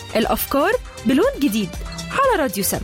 الأفكار بلون جديد على راديو سم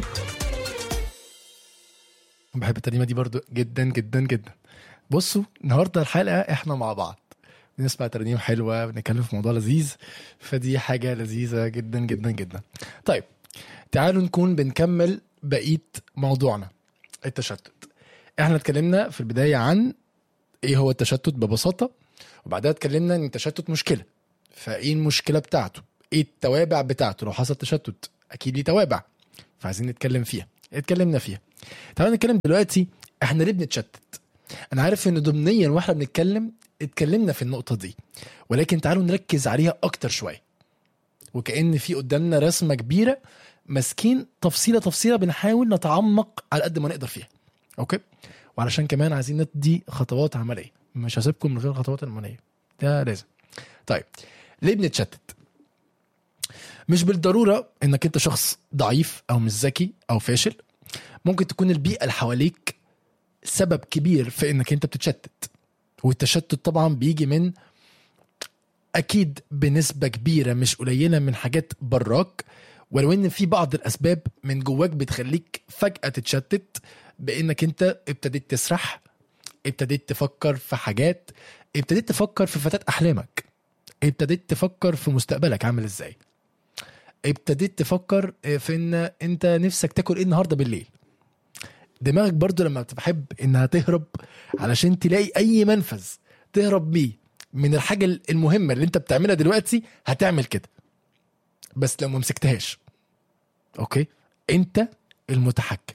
بحب الترنيمه دي برضو جدا جدا جدا بصوا النهارده الحلقه احنا مع بعض بنسمع ترنيم حلوه بنتكلم في موضوع لذيذ فدي حاجه لذيذه جدا جدا جدا طيب تعالوا نكون بنكمل بقيه موضوعنا التشتت احنا اتكلمنا في البدايه عن ايه هو التشتت ببساطه وبعدها اتكلمنا ان التشتت مشكله فايه المشكله بتاعته ايه التوابع بتاعته لو حصل تشتت اكيد ليه توابع فعايزين نتكلم فيها اتكلمنا فيها تعالوا نتكلم دلوقتي احنا ليه بنتشتت انا عارف ان ضمنيا واحنا بنتكلم اتكلمنا في النقطه دي ولكن تعالوا نركز عليها اكتر شويه وكأن في قدامنا رسمه كبيره ماسكين تفصيله تفصيله بنحاول نتعمق على قد ما نقدر فيها اوكي وعلشان كمان عايزين ندي خطوات عمليه مش هسيبكم من غير الخطوات العمليه ده لازم طيب ليه بنتشتت مش بالضروره انك انت شخص ضعيف او مش ذكي او فاشل ممكن تكون البيئه اللي حواليك سبب كبير في انك انت بتتشتت والتشتت طبعا بيجي من اكيد بنسبه كبيره مش قليله من حاجات براك ولو ان في بعض الاسباب من جواك بتخليك فجاه تتشتت بانك انت ابتديت تسرح ابتديت تفكر في حاجات ابتديت تفكر في فتاة احلامك ابتديت تفكر في مستقبلك عامل ازاي ابتديت تفكر في ان انت نفسك تاكل ايه النهارده بالليل دماغك برضو لما بتحب انها تهرب علشان تلاقي اي منفذ تهرب بيه من الحاجة المهمة اللي انت بتعملها دلوقتي هتعمل كده بس لو ما مسكتهاش اوكي انت المتحكم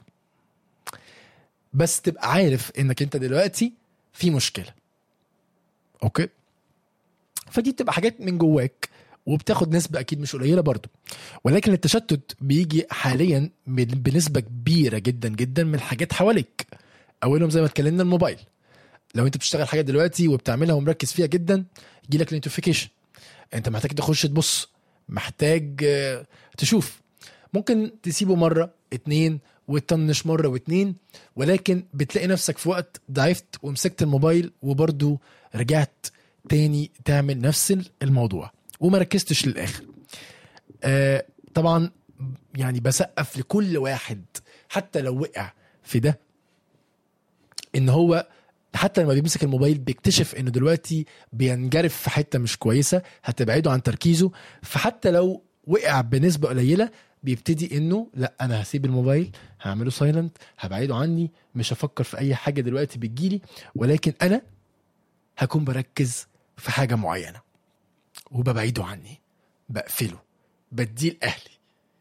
بس تبقى عارف انك انت دلوقتي في مشكلة اوكي فدي بتبقى حاجات من جواك وبتاخد نسبة أكيد مش قليلة برضو ولكن التشتت بيجي حاليا من- بنسبة كبيرة جدا جدا من الحاجات حواليك أولهم زي ما اتكلمنا الموبايل لو أنت بتشتغل حاجة دلوقتي وبتعملها ومركز فيها جدا يجي لك نوتيفيكيشن أنت محتاج تخش تبص محتاج آه، تشوف ممكن تسيبه مرة اتنين وتطنش مرة واتنين ولكن بتلاقي نفسك في وقت ضعفت ومسكت الموبايل وبرضو رجعت تاني تعمل نفس الموضوع وما ركزتش للاخر آه طبعا يعني بسقف لكل واحد حتى لو وقع في ده ان هو حتى لما بيمسك الموبايل بيكتشف انه دلوقتي بينجرف في حته مش كويسه هتبعده عن تركيزه فحتى لو وقع بنسبه قليله بيبتدي انه لا انا هسيب الموبايل هعمله سايلنت هبعده عني مش هفكر في اي حاجه دلوقتي بتجيلي ولكن انا هكون بركز في حاجه معينه وببعده عني بقفله بديه لاهلي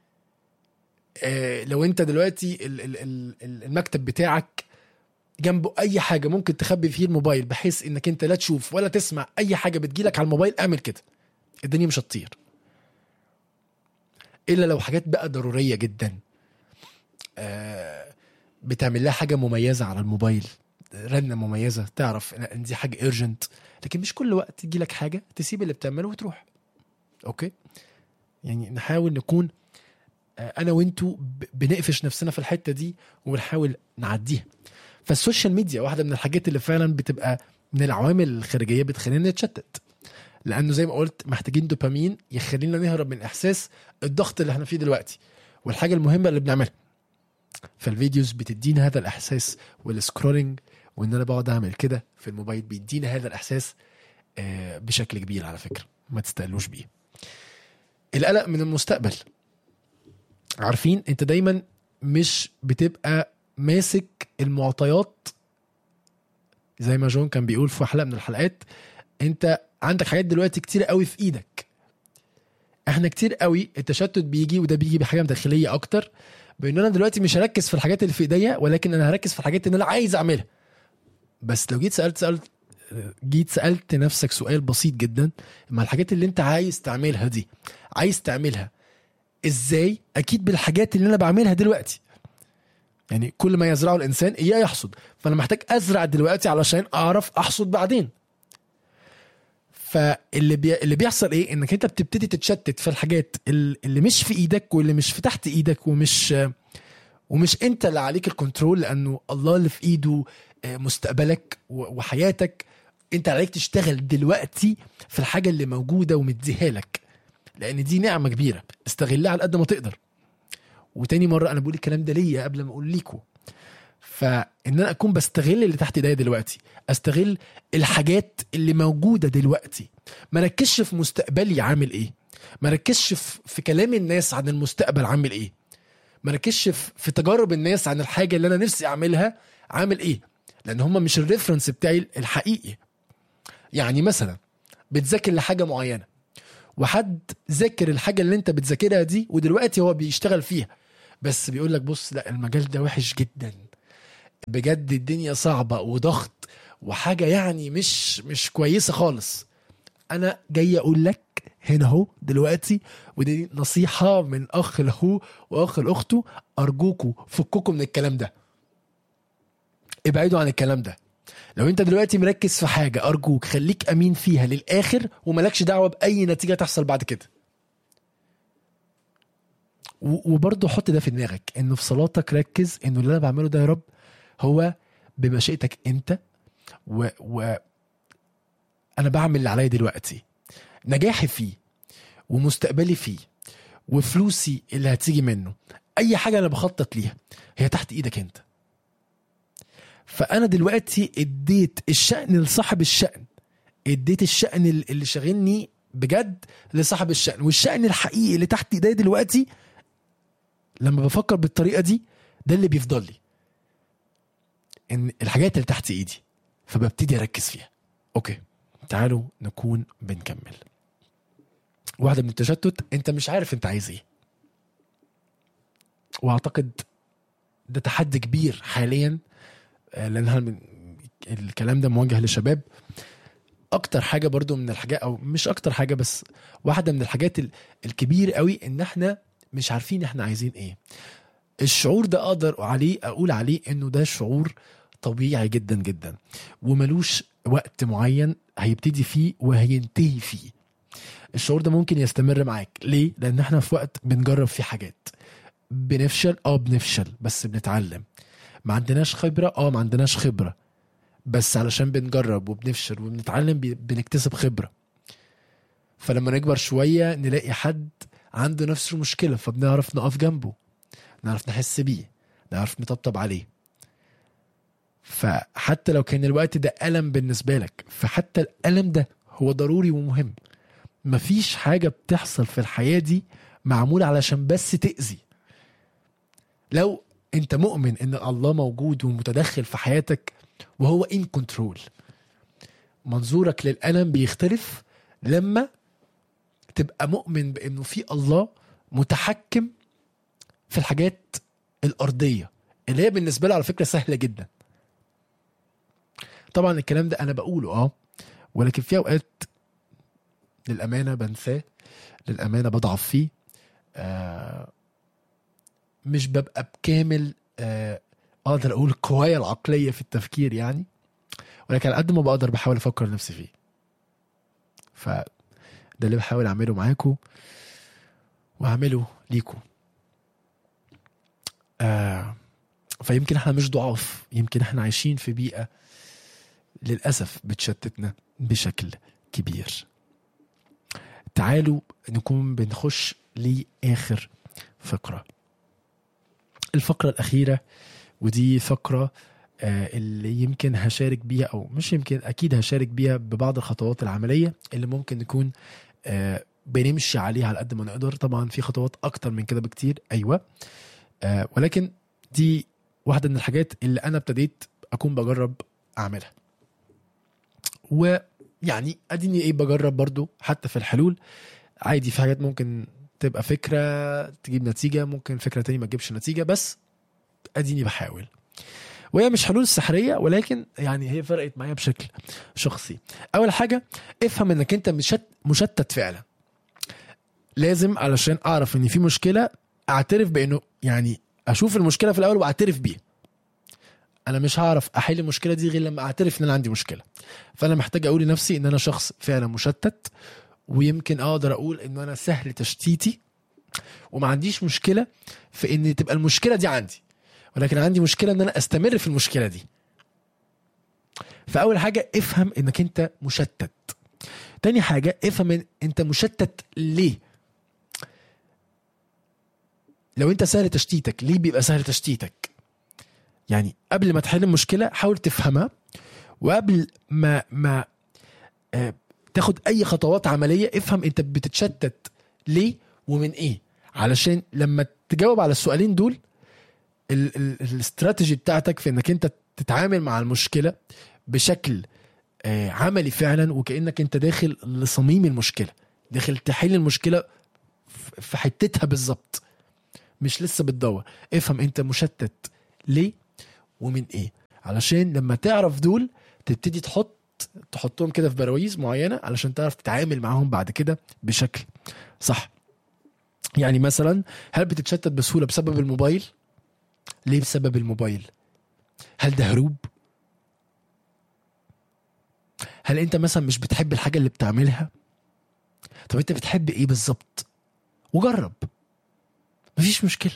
آه لو انت دلوقتي ال- ال- ال- ال- المكتب بتاعك جنبه اي حاجه ممكن تخبي فيه الموبايل بحيث انك انت لا تشوف ولا تسمع اي حاجه بتجيلك على الموبايل اعمل كده الدنيا مش هتطير الا لو حاجات بقى ضروريه جدا آه بتعمل لها حاجه مميزه على الموبايل رنه مميزه تعرف ان إن دي حاجه ايرجنت لكن مش كل وقت تجي لك حاجه تسيب اللي بتعمله وتروح اوكي يعني نحاول نكون آه، انا وانتوا ب- بنقفش نفسنا في الحته دي ونحاول نعديها فالسوشيال ميديا واحده من الحاجات اللي فعلا بتبقى من العوامل الخارجيه بتخلينا نتشتت لانه زي ما قلت محتاجين دوبامين يخلينا نهرب من احساس الضغط اللي احنا فيه دلوقتي والحاجه المهمه اللي بنعملها فالفيديوز بتدينا هذا الاحساس والسكرولينج وان انا بقعد اعمل كده في الموبايل بيدينا هذا الاحساس آه، بشكل كبير على فكره ما تستقلوش بيه القلق من المستقبل عارفين انت دايما مش بتبقى ماسك المعطيات زي ما جون كان بيقول في حلقه من الحلقات انت عندك حاجات دلوقتي كتير قوي في ايدك احنا كتير قوي التشتت بيجي وده بيجي بحاجه داخليه اكتر بان انا دلوقتي مش هركز في الحاجات اللي في ايديا ولكن انا هركز في الحاجات اللي انا عايز اعملها بس لو جيت سالت سالت جيت سالت نفسك سؤال بسيط جدا ما الحاجات اللي انت عايز تعملها دي عايز تعملها ازاي اكيد بالحاجات اللي انا بعملها دلوقتي يعني كل ما يزرعه الانسان اياه يحصد فانا محتاج ازرع دلوقتي علشان اعرف احصد بعدين فاللي بي... اللي بيحصل ايه انك انت بتبتدي تتشتت في الحاجات ال- اللي مش في ايدك واللي مش في تحت ايدك ومش ومش انت اللي عليك الكنترول لانه الله اللي في ايده آه، مستقبلك و- وحياتك انت عليك تشتغل دلوقتي في الحاجه اللي موجوده ومديها لك لان دي نعمه كبيره استغلها على قد ما تقدر وتاني مره انا بقول الكلام ده ليا قبل ما اقول ليكوا فان انا اكون بستغل اللي تحت ايديا دلوقتي استغل الحاجات اللي موجوده دلوقتي ما ركزش في مستقبلي عامل ايه ما ركزش في في كلام الناس عن المستقبل عامل ايه ما ركزش في في تجارب الناس عن الحاجه اللي انا نفسي اعملها عامل ايه لان هم مش الريفرنس بتاعي الحقيقي يعني مثلا بتذاكر لحاجه معينه وحد ذاكر الحاجه اللي انت بتذاكرها دي ودلوقتي هو بيشتغل فيها بس بيقول لك بص لا المجال ده وحش جدا بجد الدنيا صعبه وضغط وحاجه يعني مش مش كويسه خالص انا جاي اقول لك هنا اهو دلوقتي ودي نصيحه من اخ لاخوه واخ لاخته ارجوكوا فككوا من الكلام ده ابعدوا عن الكلام ده لو انت دلوقتي مركز في حاجه ارجوك خليك امين فيها للاخر وملكش دعوه باي نتيجه تحصل بعد كده و- وبرضه حط ده في دماغك انه في صلاتك ركز انه اللي انا بعمله ده يا رب هو بمشيئتك انت و, و انا بعمل اللي عليا دلوقتي نجاحي فيه ومستقبلي فيه وفلوسي اللي هتيجي منه اي حاجه انا بخطط ليها هي تحت ايدك انت فانا دلوقتي اديت الشأن لصاحب الشأن اديت الشأن اللي شاغلني بجد لصاحب الشأن والشأن الحقيقي اللي تحت ايديا دلوقتي لما بفكر بالطريقه دي ده اللي بيفضل لي ان الحاجات اللي تحت ايدي فببتدي اركز فيها اوكي تعالوا نكون بنكمل واحده من التشتت انت مش عارف انت عايز ايه واعتقد ده تحدي كبير حاليا آه، لانها من الكلام ده موجه للشباب اكتر حاجه برضو من الحاجات او مش اكتر حاجه بس واحده من الحاجات ال- الكبير قوي ان احنا مش عارفين احنا عايزين ايه الشعور ده اقدر عليه اقول عليه انه ده شعور طبيعي جدا جدا وملوش وقت معين هيبتدي فيه وهينتهي فيه الشعور ده ممكن يستمر معاك ليه لان احنا في وقت بنجرب فيه حاجات بنفشل اه بنفشل بس بنتعلم ما عندناش خبره اه ما عندناش خبره بس علشان بنجرب وبنفشل وبنتعلم بي- بنكتسب خبره فلما نكبر شويه نلاقي حد عنده نفس المشكله فبنعرف نقف جنبه نعرف نحس بيه نعرف نطبطب عليه فحتى لو كان الوقت ده ألم بالنسبة لك فحتى الألم ده هو ضروري ومهم مفيش حاجة بتحصل في الحياة دي معمولة علشان بس تأذي لو انت مؤمن ان الله موجود ومتدخل في حياتك وهو ان كنترول منظورك للألم بيختلف لما تبقى مؤمن بانه في الله متحكم في الحاجات الأرضية اللي هي بالنسبة له على فكرة سهلة جدا طبعا الكلام ده أنا بقوله اه ولكن في أوقات للأمانة بنساه للأمانة بضعف فيه آه مش ببقى بكامل آه أقدر أقول قوايا العقلية في التفكير يعني ولكن على قد ما بقدر بحاول أفكر نفسي فيه فده اللي بحاول أعمله معاكم وأعمله ليكم آه فيمكن احنا مش ضعاف يمكن احنا عايشين في بيئة للأسف بتشتتنا بشكل كبير تعالوا نكون بنخش لآخر فقرة الفقرة الأخيرة ودي فقرة آه، اللي يمكن هشارك بيها أو مش يمكن أكيد هشارك بيها ببعض الخطوات العملية اللي ممكن نكون آه، بنمشي عليها على قد ما نقدر طبعا في خطوات أكتر من كده بكتير أيوة آه، ولكن دي واحدة من الحاجات اللي أنا ابتديت أكون بجرب أعملها ويعني أديني إيه بجرب برضو حتى في الحلول عادي في حاجات ممكن تبقى فكرة تجيب نتيجة ممكن فكرة تانية ما تجيبش نتيجة بس أديني بحاول وهي مش حلول سحرية ولكن يعني هي فرقت معايا بشكل شخصي أول حاجة افهم إنك أنت مشت مشتت فعلا لازم علشان أعرف إن في مشكلة أعترف بإنه يعني اشوف المشكله في الاول واعترف بيها انا مش هعرف احل المشكله دي غير لما اعترف ان انا عندي مشكله فانا محتاج اقول لنفسي ان انا شخص فعلا مشتت ويمكن اقدر اقول ان انا سهل تشتيتي وما عنديش مشكله في ان تبقى المشكله دي عندي ولكن عندي مشكله ان انا استمر في المشكله دي فاول حاجه افهم انك انت مشتت تاني حاجه افهم إن انت مشتت ليه لو انت سهل تشتيتك ليه بيبقى سهل تشتيتك يعني قبل ما تحل المشكله حاول تفهمها وقبل ما ما آه، تاخد اي خطوات عمليه افهم انت بتتشتت ليه ومن ايه علشان لما تجاوب على السؤالين دول ال- ال- الاستراتيجي بتاعتك في انك انت تتعامل مع المشكله بشكل آه، عملي فعلا وكانك انت داخل لصميم المشكله داخل تحل المشكله ف- في حتتها بالظبط مش لسه بتدور افهم انت مشتت ليه ومن ايه علشان لما تعرف دول تبتدي تحط تحطهم كده في براويز معينه علشان تعرف تتعامل معاهم بعد كده بشكل صح يعني مثلا هل بتتشتت بسهوله بسبب الموبايل ليه بسبب الموبايل هل ده هروب هل انت مثلا مش بتحب الحاجه اللي بتعملها طب انت بتحب ايه بالظبط وجرب مفيش مشكله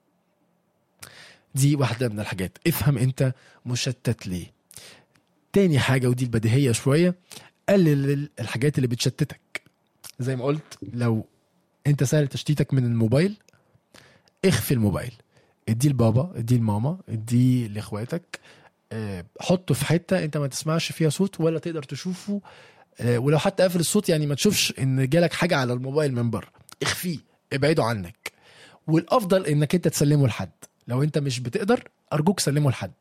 دي واحده من الحاجات افهم انت مشتت ليه تاني حاجه ودي البديهيه شويه قلل ال- الحاجات اللي بتشتتك زي ما قلت لو انت سهل تشتيتك من الموبايل اخفي الموبايل اديه لبابا اديه لماما اديه لاخواتك آه، حطه في حته انت ما تسمعش فيها صوت ولا تقدر تشوفه آه، ولو حتى قافل الصوت يعني ما تشوفش ان جالك حاجه على الموبايل من بره اخفيه ابعده عنك والافضل انك انت تسلمه لحد لو انت مش بتقدر ارجوك سلمه لحد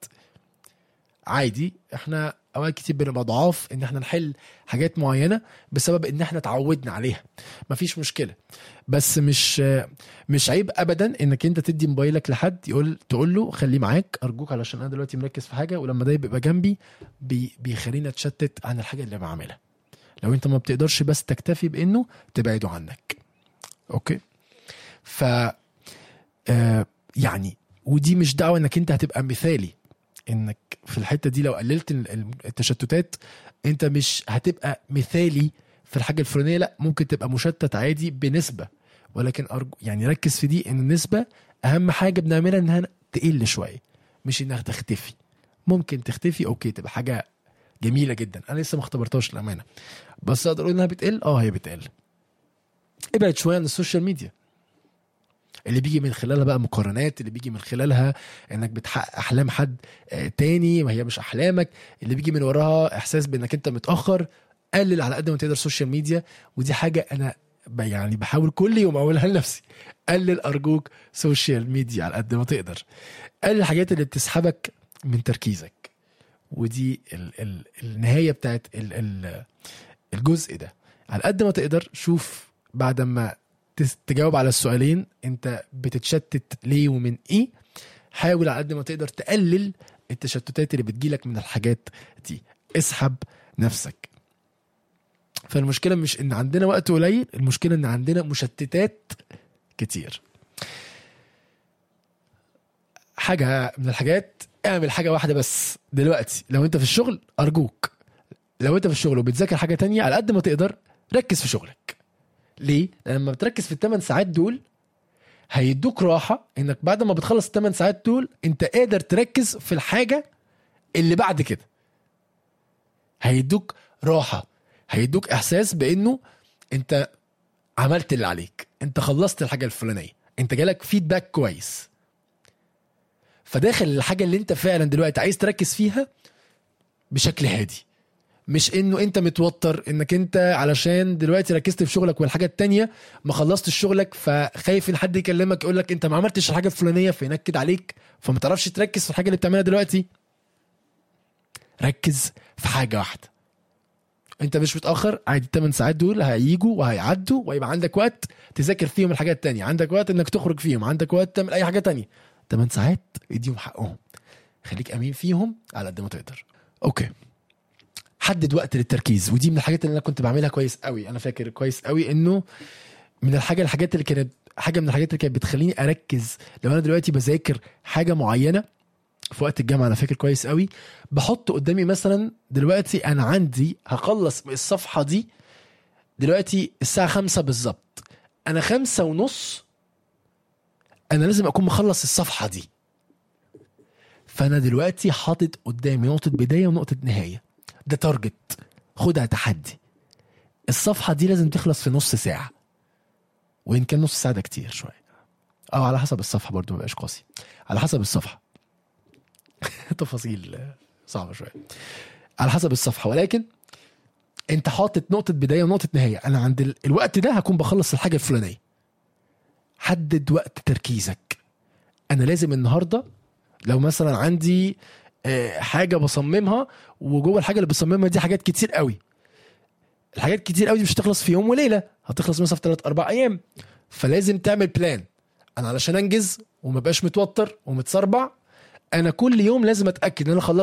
عادي احنا اوقات كتير بنبقى ضعاف ان احنا نحل حاجات معينه بسبب ان احنا اتعودنا عليها مفيش مشكله بس مش مش عيب ابدا انك انت تدي موبايلك لحد يقول تقول له خليه معاك ارجوك علشان انا دلوقتي مركز في حاجه ولما ده يبقى جنبي بي بيخليني اتشتت عن الحاجه اللي بعملها لو انت ما بتقدرش بس تكتفي بانه تبعده عنك اوكي ف آه يعني ودي مش دعوه انك انت هتبقى مثالي انك في الحته دي لو قللت ال- ال- التشتتات انت مش هتبقى مثالي في الحاجه الفلانيه لا ممكن تبقى مشتت عادي بنسبه ولكن أرجو يعني ركز في دي ان النسبه اهم حاجه بنعملها انها تقل شويه مش انها تختفي ممكن تختفي اوكي تبقى حاجه جميله جدا انا لسه ما اختبرتهاش الامانه بس اقدر اقول انها بتقل اه هي بتقل ابعد شويه عن السوشيال ميديا اللي بيجي من خلالها بقى مقارنات اللي بيجي من خلالها انك بتحقق احلام حد آه، تاني ما هي مش احلامك اللي بيجي من وراها احساس بانك انت متاخر قلل على قد ما تقدر السوشيال ميديا ودي حاجه انا ب- يعني بحاول كل يوم اقولها لنفسي قلل ارجوك سوشيال ميديا على قد ما تقدر قلل الحاجات اللي بتسحبك من تركيزك ودي ال ال النهايه بتاعت ال ال الجزء ده على قد ما تقدر شوف بعد ما تس- تجاوب على السؤالين انت بتتشتت ليه ومن ايه حاول على قد ما تقدر تقلل التشتتات اللي بتجيلك من الحاجات دي اسحب نفسك فالمشكله مش ان عندنا وقت قليل المشكله ان عندنا مشتتات كتير حاجه من الحاجات اعمل حاجه واحده بس دلوقتي لو انت في الشغل ارجوك لو انت في الشغل وبتذاكر حاجه تانية على قد ما تقدر ركز في شغلك ليه لان لما بتركز في الثمان ساعات دول هيدوك راحه انك بعد ما بتخلص الثمان ساعات دول انت قادر تركز في الحاجه اللي بعد كده هيدوك راحه هيدوك احساس بانه انت عملت اللي عليك انت خلصت الحاجه الفلانيه انت جالك فيدباك كويس فداخل الحاجه اللي انت فعلا دلوقتي عايز تركز فيها بشكل هادي مش انه انت متوتر انك انت علشان دلوقتي ركزت في شغلك والحاجه التانية ما خلصتش شغلك فخايف ان حد يكلمك يقول لك انت ما عملتش الحاجه الفلانيه فينكد عليك فما تعرفش تركز في الحاجه اللي بتعملها دلوقتي ركز في حاجه واحده انت مش متاخر عادي 8 ساعات دول هيجوا وهيعدوا وهيبقى عندك وقت تذاكر فيهم الحاجات التانية عندك وقت انك تخرج فيهم عندك وقت تعمل اي حاجه تانية 8 ساعات اديهم حقهم خليك امين فيهم على قد ما تقدر اوكي حدد وقت للتركيز ودي من الحاجات اللي انا كنت بعملها كويس قوي انا فاكر كويس قوي انه من الحاجه الحاجات اللي كانت حاجه من الحاجات اللي كانت بتخليني اركز لو انا دلوقتي بذاكر حاجه معينه في وقت الجامعه انا فاكر كويس قوي بحط قدامي مثلا دلوقتي انا عندي هخلص الصفحه دي دلوقتي الساعه خمسة بالظبط انا خمسة ونص انا لازم اكون مخلص الصفحه دي فانا دلوقتي حاطط قدامي نقطه بدايه ونقطه نهايه ده تارجت خدها تحدي الصفحه دي لازم تخلص في نص ساعه وان كان نص ساعه ده كتير شويه او على حسب الصفحه برضو مبقاش قاسي على حسب الصفحه تفاصيل صعبه شويه على حسب الصفحه ولكن انت حاطط نقطه بدايه ونقطه نهايه انا عند ال- الوقت ده هكون بخلص الحاجه الفلانيه حدد وقت تركيزك انا لازم النهارده لو مثلا عندي آه، حاجه بصممها وجوه الحاجه اللي بصممها دي حاجات كتير قوي الحاجات كتير قوي دي مش هتخلص في يوم وليله هتخلص مثلا في 3 4 ايام فلازم تعمل بلان انا علشان انجز وما بقاش متوتر ومتسربع انا كل يوم لازم اتاكد ان انا خلصت